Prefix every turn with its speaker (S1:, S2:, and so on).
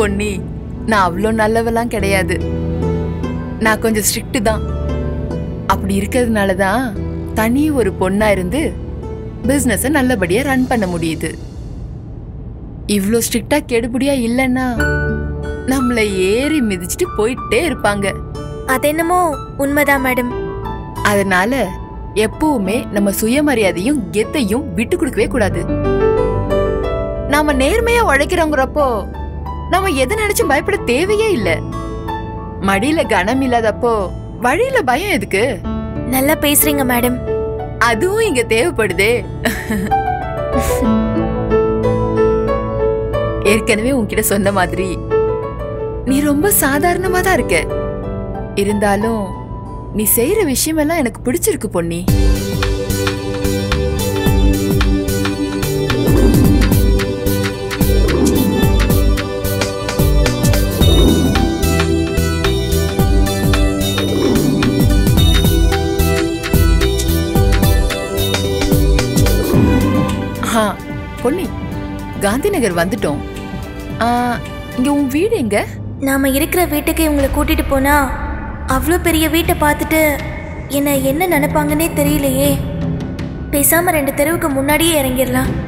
S1: பொன்னி நான் அவ்வளோ நல்லவெல்லாம் கிடையாது நான் கொஞ்சம் ஸ்ட்ரிக்ட் தான் அப்படி இருக்கிறதுனால தான் தனி ஒரு பொண்ணா இருந்து பிசினஸ நல்லபடியா ரன் பண்ண முடியுது இவ்ளோ ஸ்ட்ரிக்டா கெடுபடியா இல்லைன்னா நம்மளை ஏறி மிதிச்சிட்டு போயிட்டே இருப்பாங்க
S2: அது என்னமோ உண்மைதான் மேடம்
S1: அதனால எப்பவுமே நம்ம சுயமரியாதையும் கெத்தையும் விட்டு கொடுக்கவே கூடாது நாம நேர்மையா உழைக்கிறோங்கிறப்போ நம்ம எதை நினைச்சும் பயப்பட தேவையே இல்ல மடியில கனம் இல்லாதப்போ வழியில பயம் எதுக்கு
S2: நல்லா பேசுறீங்க மேடம்
S1: அதுவும் இங்க தேவைப்படுதே ஏற்கனவே உன்கிட்ட சொன்ன மாதிரி நீ ரொம்ப சாதாரணமா தான் இருக்க இருந்தாலும் நீ செய்யற விஷயமெல்லாம் எனக்கு பிடிச்சிருக்கு பொன்னி ஆ பொன்னி காந்தி நகர் வந்துட்டோம் ஆ, இங்க உன் வீடு எங்க
S2: நாம இருக்கிற வீட்டுக்கு இவங்களை கூட்டிட்டு போனா அவ்வளோ பெரிய வீட்டை பார்த்துட்டு என்ன என்ன நினைப்பாங்கன்னே தெரியலையே பேசாம ரெண்டு தெருவுக்கு முன்னாடியே இறங்கிடலாம்